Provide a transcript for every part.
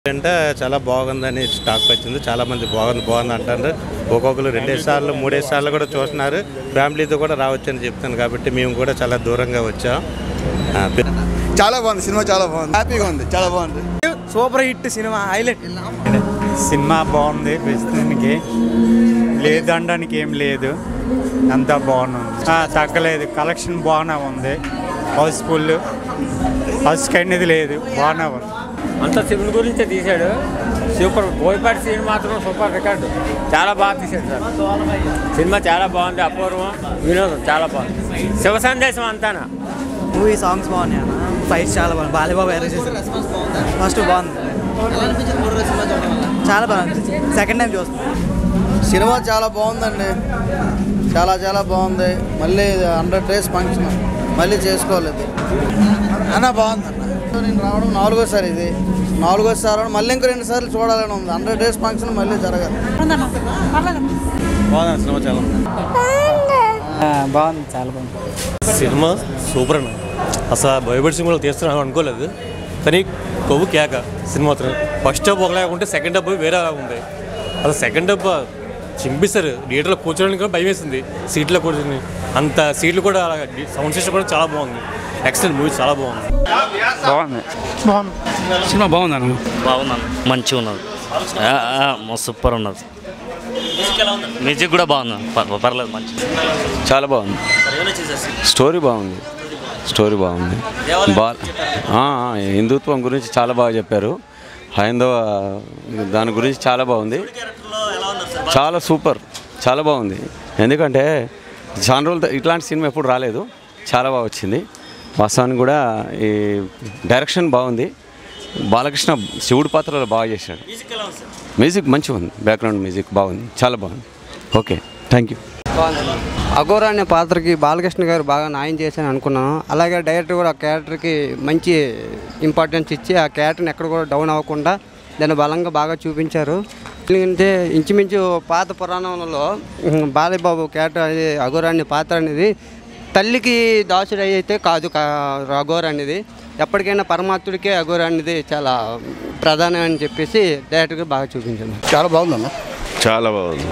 అంటే చాలా బాగుందని స్టాక్ వచ్చింది చాలా మంది బాగుంది బాగుంది అంటారు ఒక్కొక్కరు రెండేసి సార్లు మూడేసి సార్లు కూడా చూస్తున్నారు ఫ్యామిలీతో కూడా రావచ్చు అని చెప్తాను కాబట్టి మేము కూడా చాలా దూరంగా వచ్చాం ఆ, పి- చాలా బాగుంది సినిమా చాలా బాగుంది హ్యాపీగా ఉంది చాలా బాగుంది సూపర్ హిట్ సినిమా హైలైట్ సినిమా బాగుంది ప్రస్తుతానికి లేదనడానికి ఏం లేదు అంతా బాగుంది ఆ, తగ్గలేదు కలెక్షన్ బాగానే ఉంది హౌస్ఫుల్ ఫస్ట్ అనేది లేదు బాగానే ఉంది అంత సినిమా గురించే తీశాడు సూపర్ బోయపాటి సీన్ మాత్రం సూపర్ రికార్డు చాలా బాగా తీశాడు సార్ సినిమా చాలా బాగుంది అపూర్వం వినోదం చాలా బాగుంది శివ సందేశం అంతానా మూవీ సాంగ్స్ బాగున్నాయి అన్న ఫైట్స్ చాలా బాగుంది బాలీబాబు ఎర్ర చేశారు ఫస్ట్ బాగుంది చాలా బాగుంది సెకండ్ టైం చూస్తాం సినిమా చాలా బాగుందండి చాలా చాలా బాగుంది మళ్ళీ హండ్రెడ్ డేస్ ఫంక్షన్ మళ్ళీ చేసుకోలేదు అన్న బాగుంది అన్న నేను రావడం నాలుగోసారి ఇది నాలుగోసారి రావడం మళ్ళీ ఇంకో రెండు సార్లు చూడాలని ఉంది హండ్రెడ్ డేస్ ఫంక్షన్ మళ్ళీ జరగాలి బాగుంది సినిమా చాలా బాగుంది చాలా బాగుంది సినిమా సూపర్ అన్న అసలు భయపడి సినిమాలు తీస్తున్నాను అనుకోలేదు కానీ కొవ్వు కేక సినిమా మాత్రం ఫస్ట్ హాఫ్ ఒకలాగా ఉంటే సెకండ్ హాఫ్ వేరే ఉంది అసలు సెకండ్ హాఫ్ చింపిస్తారు థియేటర్లో కూర్చోడానికి కూడా భయం వేసింది సీట్లో కూర్చొని అంత సీట్లు కూడా సౌండ్ సిస్టమ్ కూడా చాలా బాగుంది ఎక్సలెంట్ మూవీ చాలా బాగుంది సినిమా బాగుందన్న బాగున్నాను మంచిగా ఉన్నది ఆ, ఆ, మస్తు సూపర్ ఉన్నది మ్యూజిక్ కూడా బాగుంది ప- పర్లేదు మంచి చాలా బాగుంది స్టోరీ బాగుంది స్టోరీ బాగుంది బా ఆ, ఆ, హిందుత్వం గురించి చాలా బాగా చెప్పారు హైందవ దాని గురించి చాలా బాగుంది చాలా సూపర్ చాలా బాగుంది ఎందుకంటే చాలా రోజులు ఇట్లాంటి సినిమా ఎప్పుడు రాలేదు చాలా బాగా వచ్చింది వాస్తవానికి కూడా ఈ డైరెక్షన్ బాగుంది బాలకృష్ణ శివుడి పాత్రలో బాగా చేశాడు మ్యూజిక్ మంచిగా ఉంది బ్యాక్గ్రౌండ్ మ్యూజిక్ బాగుంది చాలా బాగుంది ఓకే థ్యాంక్ యూ అఘోర అనే పాత్రకి బాలకృష్ణ గారు బాగా న్యాయం చేశాను అనుకున్నాను అలాగే డైరెక్టర్ కూడా ఆ క్యారెక్టర్కి మంచి ఇంపార్టెన్స్ ఇచ్చి ఆ క్యారెక్టర్ని ఎక్కడ కూడా డౌన్ అవ్వకుండా దాన్ని బలంగా బాగా చూపించారు ఎందుకంటే ఇంచుమించు పాత పురాణంలో ఉమ్, బాలయ్యబాబు క్యారెక్టర్ అనేది అఘోర అనే పాత్ర అనేది తల్లికి దాసుడు అయితే కాదు కా- అఘోర అనేది ఎప్పటికైనా పరమాత్ముడికే అఘోర అనేది చాలా ప్రధానం అని చెప్పేసి డైరెక్టర్గా బాగా చూపించాను చాలా బాగుందన్న చాలా బాగుంది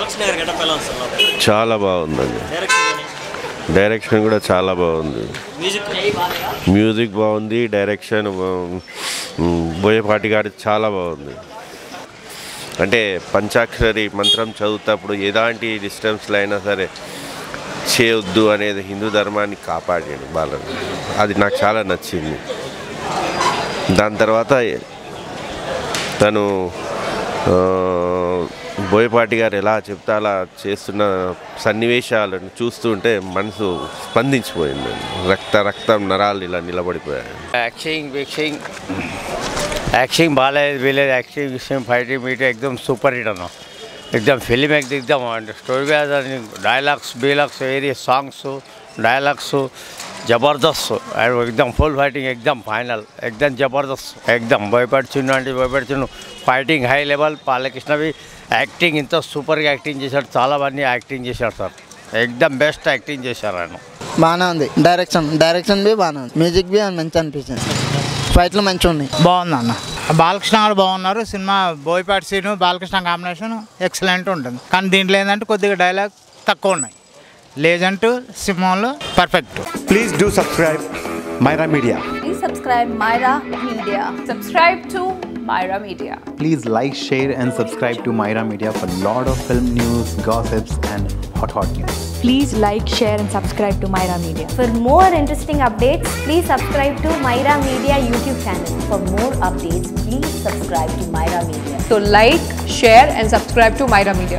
చాలా బాగుందండి డైరెక్షన్ కూడా చాలా బాగుంది మ్యూజిక్ బాగుంది డైరెక్షన్ బా- మ్, బోయపాటి గారి చాలా బాగుంది అంటే పంచాక్షరి మంత్రం చదువుతప్పుడు ఎలాంటి డిస్టర్బ్స్లో అయినా సరే చేయొద్దు అనేది హిందూ ధర్మాన్ని కాపాడాడు బాలను అది నాకు చాలా నచ్చింది దాని తర్వాత తను ఆ, బోయపాటి గారు ఎలా చెప్తే అలా చేస్తున్న సన్నివేశాలను చూస్తుంటే మనసు స్పందించిపోయింది రక్త రక్తం నరాలు ఇలా నిలబడిపోయాయి యాక్షన్ విక్సింగ్ యాక్షన్ బాగాలేదు వీలేదు యాక్షన్ విషయం ఫైటింగ్ మీటింగ్ एकदम सुपर हिट अन्न एकदम फिल्म एक एकदम स्टोरी डायलॉग्स बीलॉग्स वेरी सॉन्ग्स डायलॉग्स जबरदस्त అండ్ ఎక్దమ్ ఫుల్ ఫైటింగ్ ఎక్దమ్ ఫైనల్ ఎక్దమ్ జబర్దస్త్ ఎక్దమ్ భయపడి చిన్ను అంటే భయపడి చిన్ను ఫైటింగ్ హై లెవెల్ బాలకృష్ణవి యాక్టింగ్ ఇంత సూపర్గా యాక్టింగ్ చేశాడు చాలా మంది యాక్టింగ్ చేశాడు సార్ ఎక్దమ్ బెస్ట్ యాక్టింగ్ చేశారు ఆయన బాగానే ఉంది డైరెక్షన్ డైరెక్షన్ బి బాగానే ఉంది మ్యూజిక్ బి మంచి అనిపించింది ఫైట్లు మంచిగా ఉన్నాయి బాగుంది అన్న బాలకృష్ణ గారు బాగున్నారు సినిమా బోయపాటి సీను బాలకృష్ణ కాంబినేషన్ ఎక్సలెంట్ ఉంటుంది కానీ దీంట్లో ఏంటంటే కొద్దిగా డైలాగ్ తక్కువ ఉన్నాయి లేజెంట్ సింహంలో perfect please do subscribe Myra media Please subscribe Myra Media. Subscribe to Myra Media. Please like, share, and subscribe to Myra Media for lot of film news, gossips, and hot hot news. Please like, share, and subscribe to Myra Media. For more interesting updates, please subscribe to Myra Media YouTube channel. For more updates, please subscribe to Myra Media. So like, share, and subscribe to Myra Media.